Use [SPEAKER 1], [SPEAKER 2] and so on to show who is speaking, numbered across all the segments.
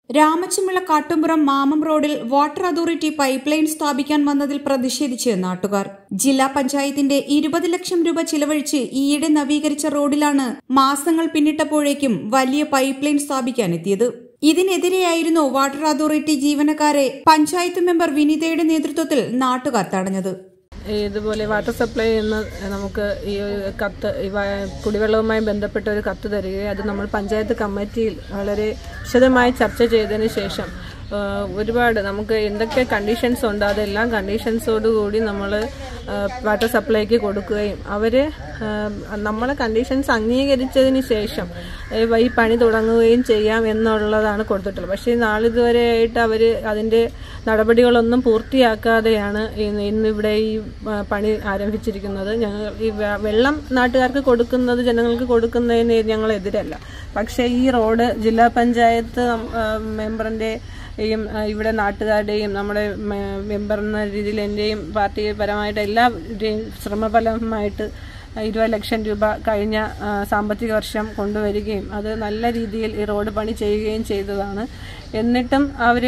[SPEAKER 1] രാമച്ചിമിള കാട്ടുംപുറം മാമം റോഡിൽ water authority pipe line സ്ഥാപിക്കാൻ വന്നതിൽ പ്രതിഷേധിച്ച് നാട്ടുകാർ ജില്ലാ പഞ്ചായത്തിന്റെ ഇരുപത് ലക്ഷം രൂപ ചിലവഴിച്ച് ഈയിടെ നവീകരിച്ച റോഡിലാണ് മാസങ്ങൾ പിന്നിട്ടപ്പോഴേക്കും വലിയ പൈപ്പ് ലൈൻ സ്ഥാപിക്കാനെത്തിയത് ഇതിനെതിരെയായിരുന്നു വാട്ടർ അതോറിറ്റി ജീവനക്കാരെ പഞ്ചായത്ത് മെമ്പർ വിനിതയുടെ നേതൃത്വത്തിൽ നാട്ടുകാർ തടഞ്ഞത്
[SPEAKER 2] ഇതുപോലെ വാട്ടർ സപ്ലൈ എന്ന് നമുക്ക് ഈ ഒരു കത്ത് ഈ വ- കുടിവെള്ളവുമായി ബന്ധപ്പെട്ട ഒരു കത്ത് തരികയും അത് നമ്മൾ പഞ്ചായത്ത് കമ്മിറ്റിയിൽ വളരെ വിശദമായി ചർച്ച ചെയ്തതിന് ശേഷം ആ, ഒരുപാട് നമുക്ക് എന്തൊക്കെ കണ്ടീഷൻസ് ഉണ്ട് അതെല്ലാം കണ്ടീഷൻസോടുകൂടി നമ്മൾ വാട്ടർ സപ്ലൈക്ക് കൊടുക്കുകയും അവർ നമ്മളെ കണ്ടീഷൻസ് അംഗീകരിച്ചതിന് ശേഷം ഏ, ഈ പണി തുടങ്ങുകയും ചെയ്യാം എന്നുള്ളതാണ് കൊടുത്തിട്ടുള്ളത് പക്ഷേ നാളിതുവരെയായിട്ട് അവർ അതിൻ്റെ നടപടികളൊന്നും പൂർത്തിയാക്കാതെയാണ് ഇന്ന് ഇന്നിവിടെ ഈ ആ, പണി ആരംഭിച്ചിരിക്കുന്നത് ഞങ്ങൾ ഈ വെ- വെള്ളം നാട്ടുകാർക്ക് കൊടുക്കുന്നത് ജനങ്ങൾക്ക് കൊടുക്കുന്നതിന് ഞങ്ങൾ എതിരല്ല പക്ഷേ ഈ റോഡ് ജില്ലാ പഞ്ചായത്ത് ആ, മെമ്പറിൻ്റെ യും ആ, ഇവിടെ നാട്ടുകാരുടെയും നമ്മുടെ മെ- മെമ്പർ എന്ന രീതിയിൽ എൻ്റെയും പാർട്ടി പരമായിട്ട് എല്ലാവരുടെയും ശ്രമഫലമായിട്ട് ഇരുപത് ലക്ഷം രൂപ കഴിഞ്ഞ ആ, സാമ്പത്തിക വർഷം കൊണ്ടുവരികയും അത് നല്ല രീതിയിൽ ഈ റോഡ് പണി ചെയ്യുകയും ചെയ്തതാണ് എന്നിട്ടും അവർ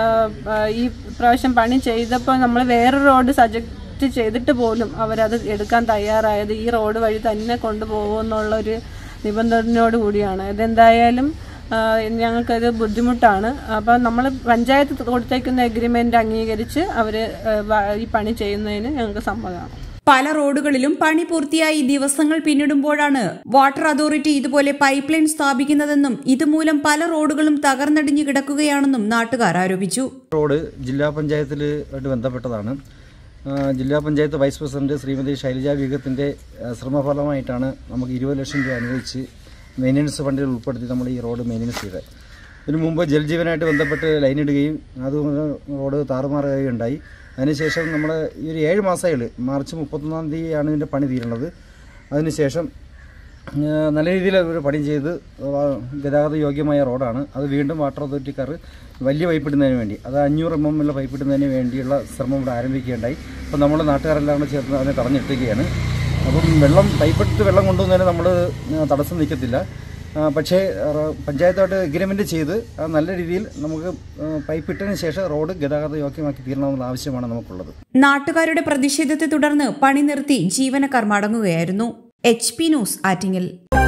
[SPEAKER 2] ഈ പ്രാവശ്യം പണി ചെയ്തപ്പോൾ നമ്മൾ വേറൊരു റോഡ് സജക്റ്റ് ചെയ്തിട്ട് പോലും അവരത് എടുക്കാൻ തയ്യാറായത് ഈ റോഡ് വഴി തന്നെ കൊണ്ടുപോകുമെന്നുള്ളൊരു നിബന്ധനയോട് കൂടിയാണ് ഇതെന്തായാലും ആ, ഞങ്ങൾക്കത് ബുദ്ധിമുട്ടാണ് അപ്പം നമ്മൾ പഞ്ചായത്ത് കൊടുത്തേക്കുന്ന എഗ്രിമെൻ്റ് അംഗീകരിച്ച് അവർ ഈ പണി ചെയ്യുന്നതിന് ഞങ്ങൾക്ക് സമ്മതമാണ്
[SPEAKER 1] പല റോഡുകളിലും പണി പൂർത്തിയായി ദിവസങ്ങൾ പിന്നിടുമ്പോഴാണ് വാട്ടർ അതോറിറ്റി ഇതുപോലെ പൈപ്പ് ലൈൻ സ്ഥാപിക്കുന്നതെന്നും ഇതുമൂലം പല റോഡുകളും തകർന്നടിഞ്ഞു കിടക്കുകയാണെന്നും നാട്ടുകാർ ആരോപിച്ചു
[SPEAKER 3] റോഡ് ജില്ലാ പഞ്ചായത്തിലുമായിട്ട് ബന്ധപ്പെട്ടതാണ് ആ, ജില്ലാ പഞ്ചായത്ത് വൈസ് പ്രസിഡന്റ് ശ്രീമതി ശൈലജ വിഗത്തിന്റെ ആ, ശ്രമഫലമായിട്ടാണ് നമുക്ക് ഇരുപത് ലക്ഷം രൂപ അനുവദിച്ച് മെയിൻ്റനൻസ് ഫണ്ടിൽ ഉൾപ്പെടുത്തി നമ്മൾ ഈ റോഡ് മെയിൻ്റനൻസ് ചെയ്തത് ഇതിനു മുമ്പ് ജൽജീവനായിട്ട് ബന്ധപ്പെട്ട് ലൈൻ ഇടുകയും അത് റോഡ് താറുമാറുകയും ഉണ്ടായി അതിനുശേഷം നമ്മൾ ഈ ഒരു ഏഴ് മാസമായുള്ളൂ മാർച്ച് മുപ്പത്തൊന്നാം തീയതിയാണ് ഇതിൻ്റെ പണി തീരുന്നത് അതിനുശേഷം ആ, നല്ല രീതിയിൽ ഒരു പണി ചെയ്ത് ആ, ഗതാഗത യോഗ്യമായ റോഡാണ് അത് വീണ്ടും വാട്ടർ അതോറിറ്റിക്കാർ വലിയ പൈപ്പ് ഇടുന്നതിന് വേണ്ടി അത് അഞ്ഞൂറ് എം എം ഉള്ള പൈപ്പ് ഇടുന്നതിന് വേണ്ടിയുള്ള ശ്രമം ഇവിടെ ആരംഭിക്കുകയുണ്ടായി അപ്പോൾ നമ്മൾ നാട്ടുകാരെല്ലാം കൂടെ ചേർന്ന് അതിനെ തടഞ്ഞിട്ടുകയാണ് അപ്പം വെള്ളം പൈപ്പെടുത്ത് വെള്ളം കൊണ്ടുവന്നതിന് നമ്മൾ തടസ്സം നിൽക്കത്തില്ല ആ, പക്ഷേ ആ, പഞ്ചായത്തായിട്ട് എഗ്രിമെൻ്റ് ചെയ്ത് ആ നല്ല രീതിയിൽ നമുക്ക് ആ, പൈപ്പ് ഇട്ടതിന് ശേഷം റോഡ് ഗതാഗത യോഗ്യമാക്കി തീരണമെന്നുള്ള ആവശ്യമാണ് നമുക്കുള്ളത്
[SPEAKER 1] നാട്ടുകാരുടെ പ്രതിഷേധത്തെ തുടർന്ന് പണി നിർത്തി ജീവനക്കാർ മടങ്ങുകയായിരുന്നു H P news Attingal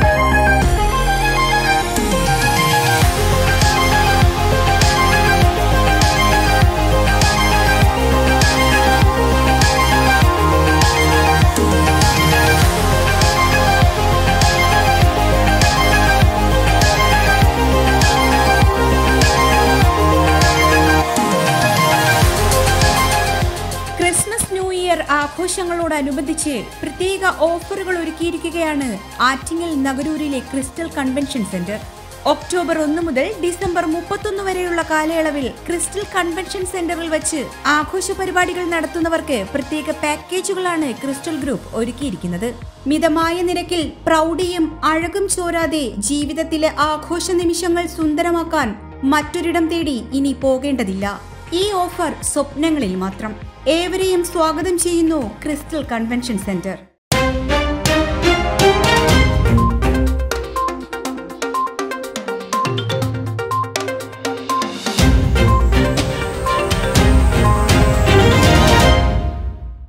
[SPEAKER 1] Christmas new year ആഘോഷങ്ങളോടനുബന്ധിച്ച് പ്രത്യേക ഓഫറുകൾ ഒരുക്കിയിരിക്കുകയാണ് ആറ്റിങ്ങൽ നഗരൂരിലെ ക്രിസ്റ്റൽ കൺവെൻഷൻ സെന്റർ ഒക്ടോബർ ഒന്ന് മുതൽ ഡിസംബർ മുപ്പത്തൊന്ന് വരെയുള്ള കാലയളവിൽ ക്രിസ്റ്റൽ കൺവെൻഷൻ സെന്ററിൽ വെച്ച് ആഘോഷ പരിപാടികൾ നടത്തുന്നവർക്ക് പ്രത്യേക പാക്കേജുകളാണ് ക്രിസ്റ്റൽ ഗ്രൂപ്പ് ഒരുക്കിയിരിക്കുന്നത് മിതമായ നിരക്കിൽ പ്രൗഢിയും അഴകും ചോരാതെ ജീവിതത്തിലെ ആഘോഷ നിമിഷങ്ങൾ സുന്ദരമാക്കാൻ മറ്റൊരിടം തേടി ഇനി പോകേണ്ടതില്ല ഈ ഓഫർ സ്വപ്നങ്ങളിൽ മാത്രം ഏവരെയും സ്വാഗതം ചെയ്യുന്നു ക്രിസ്റ്റൽ കൺവെൻഷൻ സെന്റർ